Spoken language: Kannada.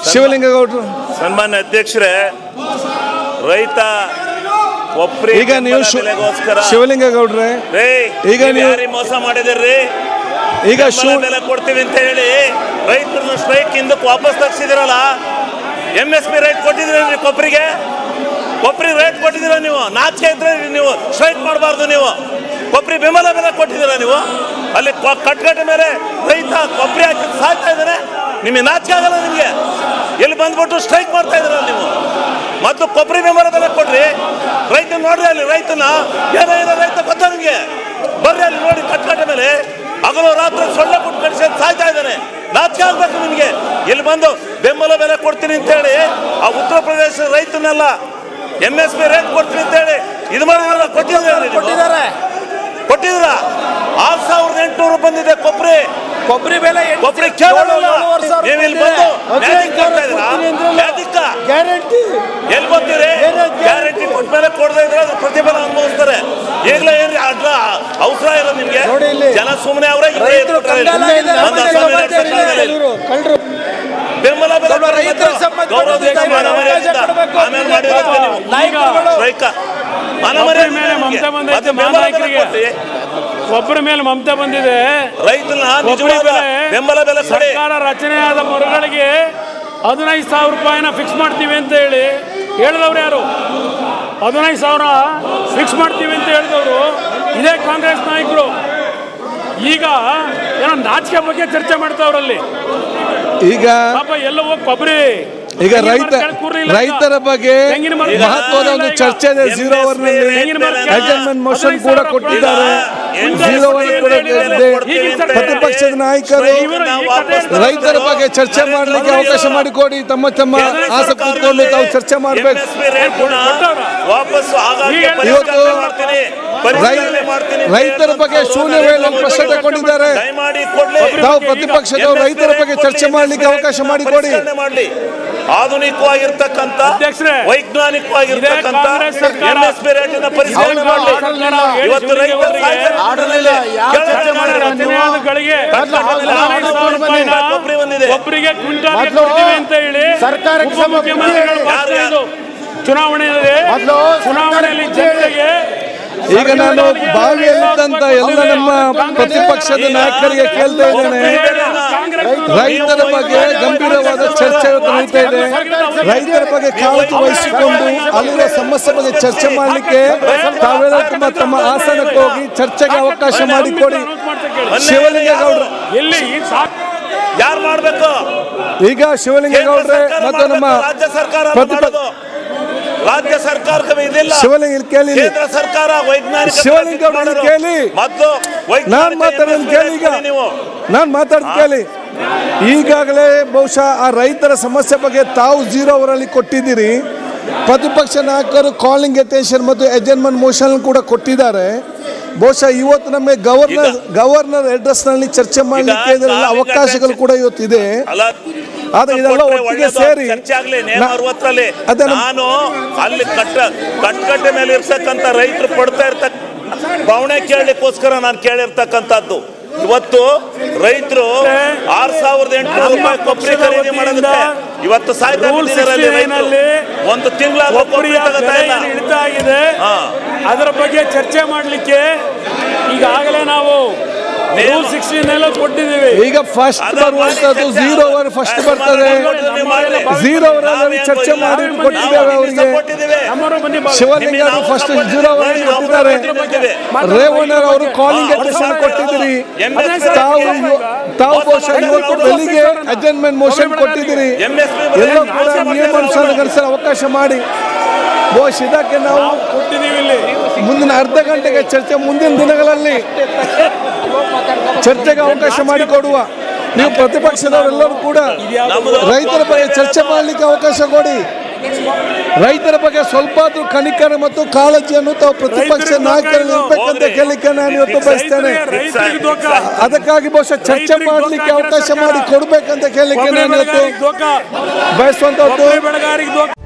ಶಿವಲಿಂಗೇಗೌಡರು ಸನ್ಮಾನ್ಯ ಅಧ್ಯಕ್ಷರೇ ರೈತ ಒಪ್ರಿ ಈಗ ನೀವು ಶಿ- ಬೆಲೆಗೋಸ್ಕರ ಶಿವಲಿಂಗೇಗೌಡ್ರೆ ರೇ ಈಗ ಈಗ ನೀವು- ನೀವು ಮೋಸ ಮಾಡಿದಿರ್ರಿ ಈಗ ಬೆಂಬಲ ಶಿವ ಬೆಲೆ ಕೊಡ್ತೀವಿ ಅಂತ ಹೇಳಿ ರೈತರನ್ನ ಸ್ಟ್ರೈಕ್ ಹಿಂದಕ್ಕೆ ವಾಪಸ್ ತಗ್ಸಿದಿರಲ್ಲ ಎಂ ಎಸ್ ಪಿ ರೇಟ್ ಕೊಟ್ಟಿದ್ದೀರಿ ಕೊಬ್ಬರಿಗೆ ಕೊಬ್ಬರಿ ರೇಟ್ ಕೊಟ್ಟಿದ್ದೀರ ನೀವು ನಾಚಿಕೆ ಇದ್ರೆ ನೀವು ಸ್ಟ್ರೈಕ್ ಮಾಡಬಾರ್ದು ನೀವು ಕೊಬ್ಬರಿ ಬೆಂಬಲ ಬೆಲೆ ಕೊಟ್ಟಿದ್ದೀರ ನೀವು ಅಲ್ಲಿ ಕೊ- ಕಟ್ಕಟ್ಟ ಮೇಲೆ ರೈತ ಕೊಬ್ಬರಿ ಹಾಕಿ ಸಾಯ್ತಾ ಇದ್ದಾನೆ ನಿಮಗೆ ನಾಚಿಕೆ ಆಗಲ್ಲ ನಿಮಗೆ ಎಲ್ಲಿ ಬಂದ್ಬಿಟ್ಟು ಸ್ಟ್ರೈಕ್ ಮಾಡ್ತಾ ಇದ್ದೀರ ನೀವು ಮತ್ತು ಕೊಬ್ಬರಿ ಬೆಂಬಲ ಬೆಲೆ ಕೊಡ್ರಿ ರೈತನ ನೋಡ್ರಿ ಅಲ್ಲಿ ರೈತನ ಏನೋ ಏನೋ ರೈತ ಗೊತ್ತಾ ನಿಮಗೆ ಬರ್ರಿ ಅಲ್ಲಿ ನೋಡಿ ಕಟ್ಕಟ್ಟ ಮೇಲೆ ಹಗಲು ರಾತ್ರಿ ಸೊಳ್ಳೆ ಕೊಟ್ಟು ಕಡಿಸಿ ಸಾಯ್ತಾ ಇದ್ದಾನೆ ನಾಚಿಕೆ ಆಗ್ಬೇಕು ನಿಮಗೆ ಇಲ್ಲಿ ಬಂದು ಬೆಂಬಲ ಬೆಲೆ ಕೊಡ್ತೀನಿ ಅಂತೇಳಿ ಆ ಉತ್ತರ ಪ್ರದೇಶ ರೈತನೆಲ್ಲ ಎಂ ಎಸ್ ಪಿ ರೇಟ್ ಕೊಡ್ತೀನಿ ಅಂತೇಳಿ ಇದು ಮಾಡಿದ್ರಲ್ಲ ಕೊಟ್ಟಿದ್ದಾರೆ ಕೊಟ್ಟಿದ್ದಾರೆ ಕೊಟ್ಟಿದ್ರ ಆರು ಸಾವಿರದ ಎಂಟುನೂರು ಬಂದಿದೆ ಕೊಬ್ಬರಿ ಕೊಬ್ಬರಿ ಬೆಲೆ ಎಂಟು- ಕೊಬ್ಬರಿ ಕೇವಲ ಏಳು- ಏಳುವರೆ ಸಾವಿರ ನೀವು ಇಲ್ಲಿ ಬಂದಿದೆ. ಬಂದು ಮ್ಯಾಜಿಕ್ ಮಾಡ್ತಾ ಇದ್ದೀರಾ ಮ್ಯಾಜಿಕ್ಕ ಗ್ಯಾರಂಟಿ ಎಲ್ಲಿ ಬರ್ತೀರಿ ಗ್ಯಾರಂಟಿ ಕೊಟ್ಟ ಮೇಲೆ ಕೊಡದೇ ಇದ್ರೆ ಅದ್ರ ಪ್ರತಿಫಲ ಅನುಭವಿಸ್ತಾರೆ ಈಗಲೇ ಏನ್ರಿ ಅಡ್ರ ಅವಸರ ಇಲ್ಲ ನಿಮ್ಗೆ ನೋಡಿ ಇಲ್ಲಿ. ಜನ ಸುಮ್ಮನೆ ಅವರೇ ರೈತರು ಕಂಗಾಲಾಗಿದ್ದಾರೆ. ಕಳ್ಳರು, ಕಳ್ಳರು. ಬೆಂಬಲ ಬೆಲೆ ಸ್ವಲ್ಪ ರೈತರ ಸಂಬಂಧ ಗೌರವ ಪಟ್ಟಿದ್ದ ಮಾನ ಮರ್ಯಾದೆಯಿಂದ ಕೊಡ್ಬೇಕು. ಆಮೇಲೆ ಮಾಡಿರೋದು ನೀವು ನಾಯಕರುಗಳು ರೈತ ಮಾನ ಒಬ್ಬರ ಮರ್ಯಾದೆ ಮೇಲೆ ನಿಮ್ಗೆ. ಮಮತಾ ಬಂದೈತೆ ಮತ್ತೆ ಬೆಂಬಲ ಬೆಲೆ ಮಾನಾಯಕರಿಗೆ. ಕೊಟ್ಟಿ ಒಬ್ಬರ ಮೇಲೆ ಮಮತೆ ಬಂದಿದೆ ರೈತನ ಒಬ್ಬರ ನಿಜವಾದ ಬೆಲೆ ಬೆಂಬಲ ಬೆಲೆ ಕೊಡಿ ಸರ್ಕಾರ ರಚನೆಯಾದ ಮರುಗಳಿಗೆ ಹದಿನೈದು ಸಾವಿರ ರೂಪಾಯಿನ ಫಿಕ್ಸ್ ಮಾಡ್ತೀವಿ ಅಂತ ಹೇಳಿ ಹೇಳಿದವ್ರು ಯಾರು ಹದಿನೈದು ಸಾವಿರ ಫಿಕ್ಸ್ ಮಾಡ್ತೀವಿ ಅಂತ ಹೇಳಿದವರು ಇದೇ ಕಾಂಗ್ರೆಸ್ ನಾಯಕರು ಈಗ ಏನೋ ನಾಚಿಕೆ ಬಗ್ಗೆ ಚರ್ಚೆ ಮಾಡ್ತಾವ್ರಲ್ಲಿ ಈಗ ಪಾಪ ಎಲ್ಲ ಹೋಗಿ ಕೊಬ್ಬರಿ ಈಗ ರೈತ ರೈತರ ಬಗ್ಗೆ ಮಹತ್ವದ ಒಂದು ಚರ್ಚೆ ಇದೆ ಜೀರೋ ಅವರ್ ನಲ್ಲಿ ಅಡ್ಜಸ್ಟ್ಮೆಂಟ್ ಮೋಷನ್ ಕೂಡ ಕೊಟ್ಟಿದ್ದಾರೆ ಜೀರೋ ಅವರ್ ಕೂಡ ಇದೆ ಪ್ರತಿಪಕ್ಷದ ನಾಯಕರು ರೈತರ ಬಗ್ಗೆ ಚರ್ಚೆ ಮಾಡಲಿಕ್ಕೆ ಅವಕಾಶ ಮಾಡಿಕೊಡಿ ತಮ್ಮ ತಮ್ಮ ಆಸೆ ಕೂತ್ಕೊಂಡು ತಾವು ಚರ್ಚೆ ಮಾಡಬೇಕು MSP ರೇಟ್ ಗುಣ ವಾಪಸ್ ಆಗಾಗ್ಗೆ ಈಗ ಪರಿಷ್ಕರಣೆ ಇವತ್ತು ಮಾಡ್ತೀನಿ, ಪರಿಷ್ಕರಣೆ ಮಾಡ್ತೀನಿ ಅಂತ ರೈತರ ಬಗ್ಗೆ ಹೇಳ್ತಕ್ಕಂಥವ್ರು ಶೂನ್ಯ ವೇಳೆ ಪ್ರಶ್ನೆ ತಗೊಂಡಿದ್ದಾರೆ ದಯಮಾಡಿ ಕೊಡ್ಲಿ ತಾವು ಪ್ರತಿಪಕ್ಷದವರು ರೈತರ ಬಗ್ಗೆ ಚರ್ಚೆ ಮಾಡಲಿಕ್ಕೆ ಅವಕಾಶ ಮಾಡಿಕೊಡಿ ಪರಿಷ್ಕರಣೆ ಮಾಡ್ಲಿ ಆಧುನಿಕವಾಗಿರ್ತಕ್ಕಂಥ ಅಧ್ಯಕ್ಷರೇ, ವೈಜ್ಞಾನಿಕವಾಗಿರ್ತಕ್ಕಂಥ ಇದೇ ಕಾಂಗ್ರೆಸ್ ಸರ್ಕಾರ ಎಂಎಸ್ಪಿ ರೇಟಿನ ಪರಿಷ್ಕರಣೆ ಹೌದು, ಮಾಡ್ಲಿ ಆಡಳಿತ ಹೇಳಿ ಇವತ್ತು ರೈತ ಶಿವಲಿಂಗೇಗೌಡರಿಗೆ ಸಾಯ್ತಾರೆ. ಆಡಳಿತ ಯಾವ ಕೆಳಗಡೆ ಚರ್ಚೆ ಮಾಡಿದ್ರೆ ಮಾಡಿದ್ರೆ ನೀವು? ರಚನೆಯಾದಗಳಿಗೆ ಮೊದ್ಲು ಹೌದು, ಹದಿನೈದು ಸಾವಿರ ರೂಪಾಯಿನ ಕೊಬ್ಬರಿ ಬಂದಿದೆ. ಒಬ್ಬರಿಗೆ ಕ್ವಿಂಟಾಲ್ ಮೊದ್ಲು ಕೊಡ್ತೀವಿ ಅಂತ ಹೇಳಿ ಸರ್ಕಾರಕ್ಕೆ ಉಪಮುಖ್ಯಮಂತ್ರಿಗಳು ಯಾರು- ಭಾಷಣ ಇದು ಚುನಾವಣೆಯಲ್ಲಿ ಮೊದ್ಲು ಚುನಾವಣೆಯಲ್ಲಿ ಜನತೆಗೆ ಈಗ ನಾನು ಬಾವಿಯಲ್ಲಿದ್ದಂತ ಎಲ್ಲ ನಮ್ಮ ಪ್ರತಿಪಕ್ಷದ ನಾಯಕರಿಗೆ ಕೇಳ್ತಾ ಇದ್ದೇನೆ ರೈತರ ಬಗ್ಗೆ ಗಂಭೀರವಾದ ಚರ್ಚೆ ಇವತ್ತು ನಡೀತಾ ಇದೆ ರೈತರ ಬಗ್ಗೆ ಕಾಳಜಿ ವಹಿಸಿಕೊಂಡು ಅಲ್ಲಿರುವ ಸಮಸ್ಯೆ ಬಗ್ಗೆ ಚರ್ಚೆ ಮಾಡಲಿಕ್ಕೆ ತಾವೆಲ್ಲ ತಮ್ಮ ತಮ್ಮ ಆಸನಕ್ಕೆ ಹೋಗಿ ಚರ್ಚೆಗೆ ಅವಕಾಶ ಮಾಡಿಕೊಡಿ ಶಿವಲಿಂಗೇಗೌಡರು ಎಲ್ಲಿ ಈ ಸಾಕು ಯಾರು ಮಾಡ್ಬೇಕು ಈಗ ಶಿವಲಿಂಗೇಗೌಡ್ರೆ ಕೇಂದ್ರ ಸರ್ಕಾರ ಮತ್ತು ನಮ್ಮ ಮಾಡ್ಬೇಕು, ರಾಜ್ಯ ಸರ್ಕಾರ ಪ್ರತಿಪಕ್ಷ ಮಾಡೋದು. ರಾಜ್ಯ ಸರ್ಕಾರಕ್ಕೆ ಇದಿಲ್ಲ ಶಿವಲಿಂಗ ಇಲ್ಲಿ ಕೇಳಿ ಇಲ್ಲಿ. ಕೇಂದ್ರ ಸರ್ಕಾರ ವೈಜ್ಞಾನಿಕ ಶಿವಲಿಂಗೇಗೌಡರು ಮಾಡೋದು. ಕೇಳಿ. ಮೊದ್ಲು ನಾನ್ ವೈಜ್ಞಾನಿಕ ಮಾತಾಡೋದು MSP ಕೇಳಿ ಈಗ ಕೊಡಿ ನೀವು ನಾನು ಮಾತಾಡ್ದು ಕೇಳಿ ಈಗಾಗಲೇ ಬಹುಶಃ ಆ ರೈತರ ಸಮಸ್ಯೆ ಬಗ್ಗೆ ತಾವು ಜೀರೋ ಅವರಲ್ಲಿ ಕೊಟ್ಟಿದ್ದೀರಿ ಪ್ರತಿಪಕ್ಷ ನಾಯಕರು ಕಾಲಿಂಗ್ ಅಟೆನ್ಷನ್ ಮತ್ತು ಎಜೆನ್ಮೆಂಟ್ ಮೋಷನ್ ಕೂಡ ಕೊಟ್ಟಿದ್ದಾರೆ ಬಹುಶಃ ಇವತ್ತು ನಮಗೆ ಗವರ್ನರ್ ಗವರ್ನರ್ ಅಡ್ರೆಸ್ ನಲ್ಲಿ ಚರ್ಚೆ ಮಾಡಲಿಕ್ಕೆ ಇದೆಲ್ಲ calling ಅವಕಾಶಗಳು ಕೂಡ ಇವತ್ತಿದೆ ಅಲ್ಲ ಆದ್ರೆ ಇದೆಲ್ಲ ಕೊಟ್ರೆ ಒಟ್ಟಿಗೆ ಒಳ್ಳೇದು, ಸೇರಿ ಚರ್ಚೆ ಆಗ್ಲಿ ನೇಮ ನಾ- ಅರವತ್ತರಲ್ಲಿ ಅದನ್ನು- ನಾನು ಅಲ್ಲಿ ಕಟ್ಟ ಕಟ್ಕಟ್ಟೆ ಮೇಲೆ ಇರ್ತಕ್ಕಂಥ ರೈತರು ಪಡ್ತಾ ಇರ್ತಕ್ಕ ಬವಣೆ ಕೇಳಲಿಕ್ಕೋಸ್ಕರ ನಾನು ಕೇಳಿರ್ತಕ್ಕಂಥದ್ದು ಇವತ್ತು ರೈತರು ಆರ್ ಸಾವಿರದ ಎಂಟುನೂರು ರೂಪಾಯಿ ಕೊಬ್ಬರಿ ಖರೀದಿ ಮಾಡೋದಕ್ಕೆ ಇವತ್ತು ಸಾಯ್ತಾ ರೂಲ್ ಬಿಟ್ಟಿದ್ದಾರಲ್ಲಿ ರೈತರು. ಅಲ್ಲಿ ಒಂದು ತಿಂಗಳ ಕೊಬ್ಬರಿ ಒಬ್ಬರಿಯ ತಗೋತಾ ಬೆಲೆ ಇಲ್ಲ ಏನು ಇಳಿತಾ ಇದೆ ಹಾ. ಅದರ ಬಗ್ಗೆ ಚರ್ಚೆ ಮಾಡಲಿಕ್ಕೆ ಈಗಾಗಲೇ ನಾವು ರೂಲ್ ಸಿಕ್ಸ್ಟೀನ್ ಎಲ್ಲ ಕೊಟ್ಟಿದ್ದೀವಿ ಈಗ ಫಸ್ಟ್ ಬರುವಂತದ್ದು ಜೀರೋ ಅವರ್ ಫಸ್ಟ್ ಬರ್ತದೆ ಜೀರೋ ಅವರಲ್ಲಿ ಚರ್ಚೆ ಮಾಡಿ ಕೊಟ್ಟಿದ್ದೇವೆ ಅವರಿಗೆ ನಮ್ಮವರು ಬನ್ನಿ ಬಾ- ಶಿವಲಿಂಗ ಅವರು ಫಸ್ಟ್ ಜೀರೋ ಅವರ್ ಕೊಟ್ಟಿದ್ದಾರೆ ರೇವಣ್ಣರ್ ಅವರು ಕಾಲಿಂಗ್ ಅಟೆನ್ಷನ್ ಕೊಟ್ಟಿದ್ದೀರಿ ತಾವು ಇವ- ತಾವು ಬಹುಶಃ ಇವತ್ತು ಬೆಳಿಗ್ಗೆ ಅಡ್ಜಸ್ಟ್ಮೆಂಟ್ ಮೋಷನ್ ಕೊಟ್ಟಿದ್ದೀರಿ ಎಲ್ಲ ಕೂಡ ನಿಯಮಾನುಸಾರ ಅವಕಾಶ ಮಾಡಿ ಬಹುಶಃ ಇದಕ್ಕೆ ನಾವು ಕೊಟ್ಟಿದ್ದೀವಿ ಇಲ್ಲಿ ಮುಂದಿನ ಅರ್ಧ ಗಂಟೆಗೆ ಚರ್ಚೆ ಮುಂದಿನ ದಿನಗಳಲ್ಲಿ ಚರ್ಚೆಗೆ ಅವಕಾಶ ಮಾಡಿಕೊಡುವ ನೀವು ಪ್ರತಿಪಕ್ಷದವರೆಲ್ಲರೂ ಕೂಡ ರೈತರ ಬಗ್ಗೆ ಚರ್ಚೆ ಮಾಡಲಿಕ್ಕೆ ಅವಕಾಶ ಕೊಡಿ ರೈತರ ಬಗ್ಗೆ ಸ್ವಲ್ಪ ಆದ್ರೂ ಕನಿಕರ ಮತ್ತು ಕಾಳಜಿಯನ್ನು ತಾವು ಪ್ರತಿಪಕ್ಷ ನಾಯಕರಲ್ಲಿ ಇರ್ಬೇಕಂತ ಕೇಳಲಿಕ್ಕೆ ನಾನು ಇವತ್ತು ಬಯಸ್ತೇನೆ ರೈತರಿಗೆ ದೋಖ ಅದಕ್ಕಾಗಿ ಬಹುಶಃ ಚರ್ಚೆ ಮಾಡಲಿಕ್ಕೆ ಅವಕಾಶ ಮಾಡಿ ಕೊಡ್ಬೇಕಂತ ಕೇಳಲಿಕ್ಕೆ ನಾನು ಇವತ್ತು ದೋಖ ಬಯಸುವಂತದ್ದು ಬೆಳೆಗಾರಿಗೆ ದೋಖ